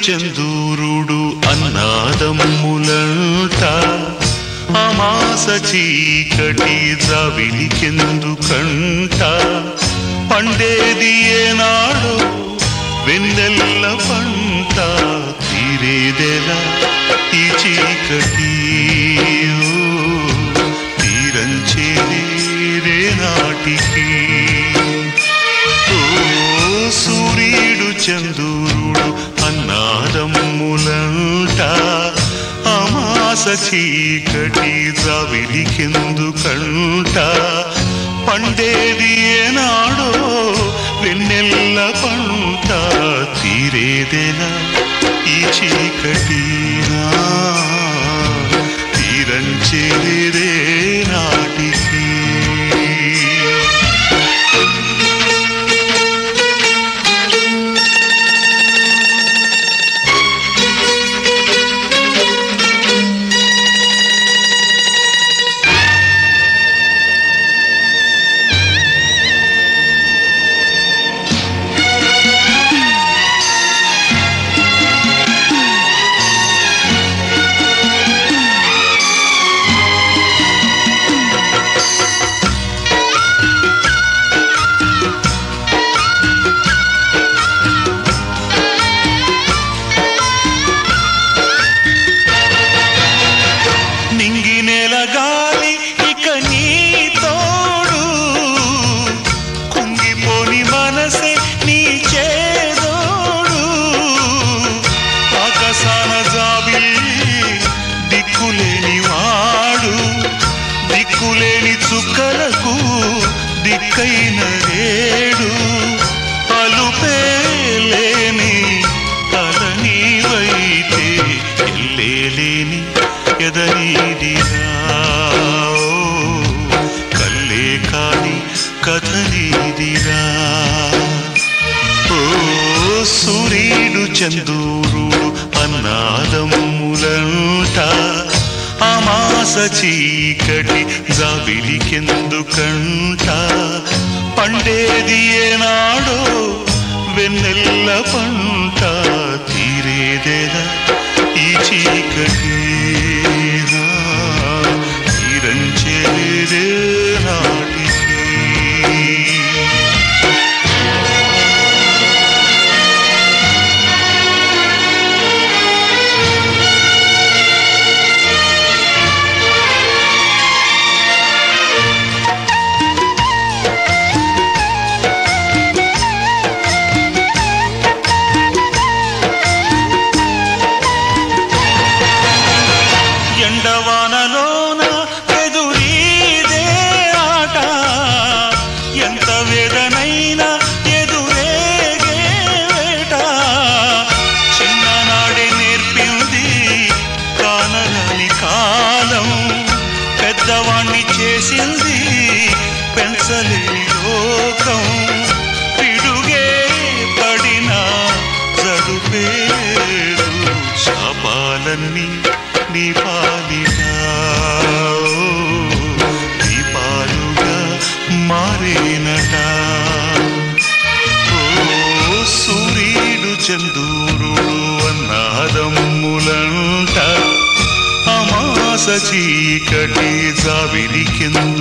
చందూరుడు అన్నాదమ్ములంట అమాస చీకటి జావిలికెందుకంట పండేది ఏనాడో వెన్నెల్ల పంట తీరేదెలా ఈ చీకటి ఓ, తీరంచేదే నాటికి ఓ సూర్యుడు చందూరుడు అన్నాదమ్ములంట అమాస చీకటి జావిలికెందుకంట పండేది ఏనాడో వెన్నెల్ల పంట తీరేదెలా ఈ చీకటి తీరంచేదే నాటికి నింగి నెల గాలి ఇక నీ తోడు కుంగిపోని మనసే నీ చేదోడు ఆకాశాన జాబి దిక్కులేని వాడు దిక్కులేని చుక్కలకు దిక్కైన రేడు అలుపేలేని తలని వైతే ఎల్లేలేని ఎదనీదిరా కల్లే కాని కథ నీదిరా ఓ సూర్యుడు చందూరుడు అన్నాదమ్ములంట అమాస చీకటి జావిలికెందుకంట పండేది ఏనాడో వెన్నెల్ల పంట తీరేదెలా ఈ చీకటి తీరంచేదే నాటికి ఎండవానలోన ఎదురీదే ఆట ఎంత వేదనైనా ఎదురేగే వేట చిన్ననాడే నేర్పింది కానరాని కాలం పెద్దవాణ్ణి చేసింది పెంచలేని లోకం పిడుగే పడినా జడుపేడు శాపాలన్నీ నీ పాలినా నీ పాలుగా మారేనట ఓ సూర్యుడు చందూరుడు అన్నాదమ్ములంట అమాస చీకటి జావిలికెందుకంట